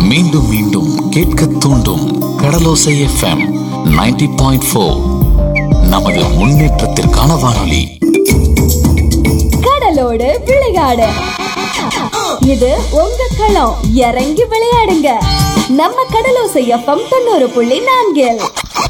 மீண்டும் மீண்டும் கேட்க தூண்டும் கடலோசை எஃப்எம் 90.4 பாயிண்ட் நமது முன்னேற்றத்திற்கான வானொலி கடலோடு விளையாடு இது உங்க களம் இறங்கி விளையாடுங்க நம்ம கடலோசை எஃப்எம் தொண்ணூறு புள்ளி நான்கில்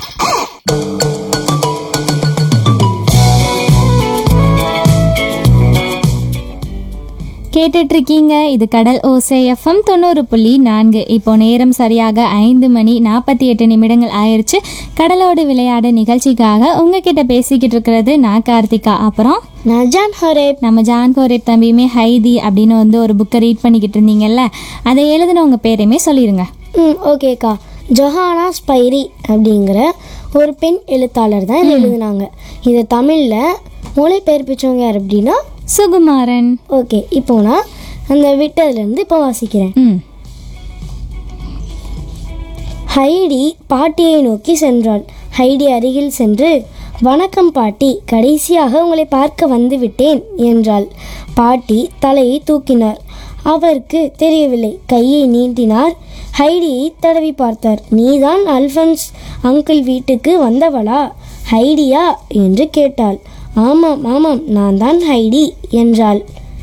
கேட்டுட்டு இருக்கீங்க இது கடல் ஓசை எஃப்எம் தொண்ணூறு புள்ளி நான்கு இப்போ நேரம் சரியாக ஐந்து மணி நாற்பத்தி எட்டு நிமிடங்கள் ஆயிருச்சு கடலோடு விளையாட நிகழ்ச்சிக்காக உங்ககிட்ட பேசிக்கிட்டு இருக்கிறது நான் கார்த்திகா அப்புறம் நஜான் ஹரேப் நம்ம ஜான் கோரேப் தம்பியுமே ஹைதி அப்படின்னு வந்து ஒரு புக்கை ரீட் பண்ணிக்கிட்டு இருந்தீங்கல்ல அதை எழுதினவங்க பேரையுமே சொல்லிடுங்க ம் ஓகேக்கா ஜொஹானா ஸ்பைரி அப்படிங்கிற ஒரு பெண் எழுத்தாளர் தான் இதை எழுதினாங்க இதை தமிழில் மொழிபெயர்ப்பிச்சவங்க யார் அப்படின்னா சுகுமாரன் ஓகே இப்போ நான் அந்த விட்டதுலேருந்து இப்போ வாசிக்கிறேன் ம் ஹைடி பாட்டியை நோக்கி சென்றாள் ஹைடி அருகில் சென்று வணக்கம் பாட்டி கடைசியாக உங்களை பார்க்க வந்து விட்டேன் என்றாள் பாட்டி தலையை தூக்கினார் அவருக்கு தெரியவில்லை கையை நீட்டினார் ஹைடியை தடவி பார்த்தார் நீதான் அல்ஃபன்ஸ் அங்கிள் வீட்டுக்கு வந்தவளா ஹைடியா என்று கேட்டாள் ஆமாம் ஆமாம் நான் தான் ஹைடி என்றாள்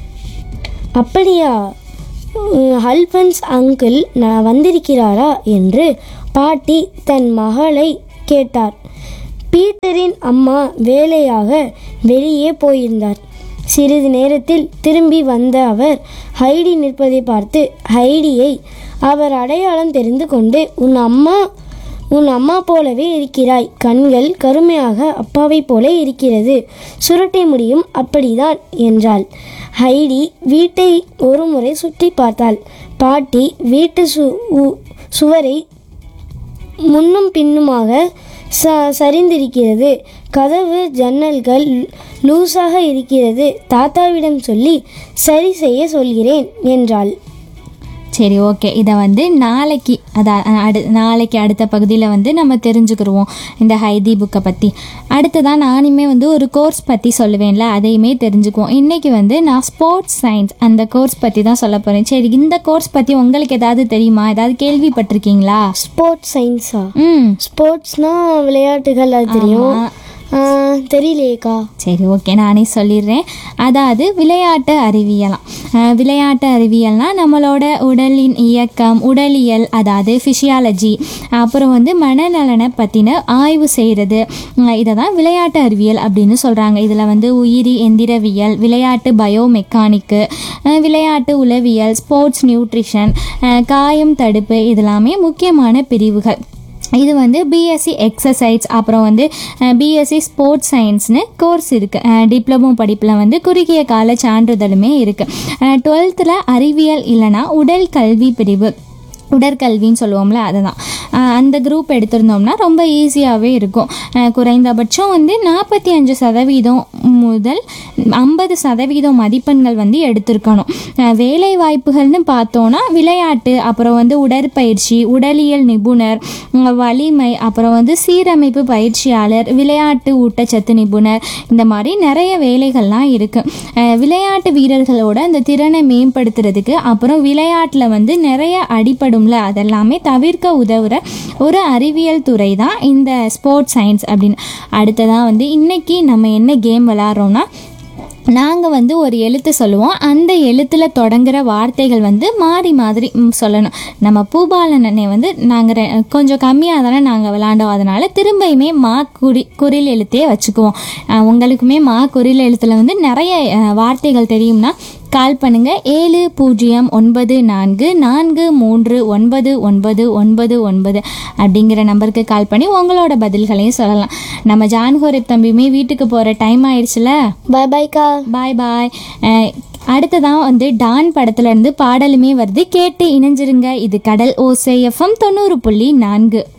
அப்படியா உம், அல்பன்ஸ் அங்கிள் நான் வந்திருக்கிறாரா என்று பாட்டி தன் மகளை கேட்டார் பீட்டரின் அம்மா வேலையாக வெளியே போயிருந்தார் சிறிது நேரத்தில் திரும்பி வந்த அவர் ஹைடி நிற்பதை பார்த்து ஹைடியை அவர் அடையாளம் தெரிந்து கொண்டு உன் அம்மா உன் அம்மா போலவே இருக்கிறாய் கண்கள் கருமையாக அப்பாவை போல இருக்கிறது சுருட்டை முடியும் அப்படிதான் என்றாள் ஹைடி வீட்டை ஒரு முறை சுற்றி பார்த்தாள் பாட்டி வீட்டு சு உ- சுவரை முன்னும் பின்னுமாக ச சரிந்திருக்கிறது கதவு ஜன்னல்கள் லூசாக இருக்கிறது தாத்தாவிடம் சொல்லி சரி செய்ய சொல்கிறேன் என்றாள் சரி ஓகே இதை வந்து நாளைக்கு அதை அடு நாளைக்கு அடுத்த பகுதியில் வந்து நம்ம தெரிஞ்சுக்கிருவோம் இந்த ஹைதி புக்கை பற்றி அடுத்ததான் நானுமே வந்து ஒரு கோர்ஸ் பற்றி சொல்லுவேன்ல அதையுமே தெரிஞ்சுக்குவோம் இன்றைக்கி வந்து நான் ஸ்போர்ட்ஸ் சயின்ஸ் அந்த கோர்ஸ் பற்றி தான் சொல்ல போகிறேன் சரி இந்த கோர்ஸ் பற்றி உங்களுக்கு ஏதாவது தெரியுமா ஏதாவது கேள்விப்பட்டிருக்கீங்களா ஸ்போர்ட்ஸ் சயின்ஸா ம் ஸ்போர்ட்ஸ்னா விளையாட்டுகள் அது தெரியும் ஆமா. ஆ, தெரியலையேக்கா சரி ஓகே நானே சொல்லிடுறேன் அதாவது விளையாட்டு அறிவியலாம் அஹ் விளையாட்டு அறிவியல்னா நம்மளோட உடலின் இயக்கம் உடலியல் அதாவது ஃபிசியாலஜி அப்புறம் வந்து மனநலனை பற்றின ஆய்வு செய்கிறது இதை தான் விளையாட்டு அறிவியல் அப்படின்னு சொல்கிறாங்க இதில் வந்து உயிரி எந்திரவியல் விளையாட்டு பயோமெக்கானிக்கு அஹ் விளையாட்டு உளவியல் ஸ்போர்ட்ஸ் நியூட்ரிஷன் அஹ் காயம் தடுப்பு இதெல்லாமே முக்கியமான பிரிவுகள் இது வந்து பிஎஸ்சி எக்ஸசைஸ் அப்புறம் வந்து பிஎஸ்சி ஸ்போர்ட்ஸ் சயின்ஸ்னு கோர்ஸ் இருக்குது டிப்ளமோ படிப்பில் வந்து குறுகிய கால சான்றிதழுமே இருக்குது டுவெல்த்தில் அறிவியல் இல்லைன்னா உடல் கல்வி பிரிவு உடற்கல்வின்னு சொல்லுவோம்ல அதுதான் அஹ் அந்த குரூப் எடுத்திருந்தோம்னா ரொம்ப ஈஸியாகவே இருக்கும் அஹ் குறைந்தபட்சம் வந்து நாற்பத்தி அஞ்சு சதவீதம் முதல் ஐம்பது சதவீதம் மதிப்பெண்கள் வந்து எடுத்திருக்கணும் அஹ் வேலை வாய்ப்புகள்னு பார்த்தோன்னா விளையாட்டு அப்புறம் வந்து உடற்பயிற்சி உடலியல் நிபுணர் உம், வலிமை அப்புறம் வந்து சீரமைப்பு பயிற்சியாளர் விளையாட்டு ஊட்டச்சத்து நிபுணர் இந்த மாதிரி நிறைய வேலைகள்லாம் இருக்குது விளையாட்டு வீரர்களோட அந்த திறனை மேம்படுத்துறதுக்கு அப்புறம் விளையாட்டில் வந்து நிறைய அடிப்படும்ல அதெல்லாமே தவிர்க்க உதவுற ஒரு அறிவியல் துறை தான் இந்த ஸ்போர்ட்ஸ் சயின்ஸ் அப்படின்னு அடுத்ததான் வந்து இன்னைக்கு நம்ம என்ன கேம் விளாட்றோம்னா நாங்கள் வந்து ஒரு எழுத்து சொல்லுவோம் அந்த எழுத்தில் தொடங்குற வார்த்தைகள் வந்து மாறி மாதிரி ம், சொல்லணும் நம்ம பூபாலன் அண்ணே வந்து நாங்கள் கொஞ்சம் கம்மியாக தானே நாங்கள் விளாண்டோம் அதனால் திரும்பியுமே மா குறி குறில் எழுத்தே வச்சுக்குவோம் அஹ், உங்களுக்குமே மா குறில் எழுத்தில் வந்து நிறைய அஹ், வார்த்தைகள் தெரியும்னா கால் பண்ணுங்க ஏழு பூஜ்ஜியம் ஒன்பது நான்கு நான்கு மூன்று ஒன்பது ஒன்பது ஒன்பது ஒன்பது அப்படிங்கிற நம்பருக்கு கால் பண்ணி உங்களோட பதில்களையும் சொல்லலாம் நம்ம ஜான்ஹோரிப் தம்பியுமே வீட்டுக்கு போகிற டைம் ஆயிடுச்சுல பாய் பாய்க்கா பாய் பாய் அடுத்ததான் வந்து டான் படத்துல இருந்து பாடலுமே வருது கேட்டு இணைஞ்சிருங்க இது கடல் ஓசை எஃப்எம் தொண்ணூறு புள்ளி நான்கு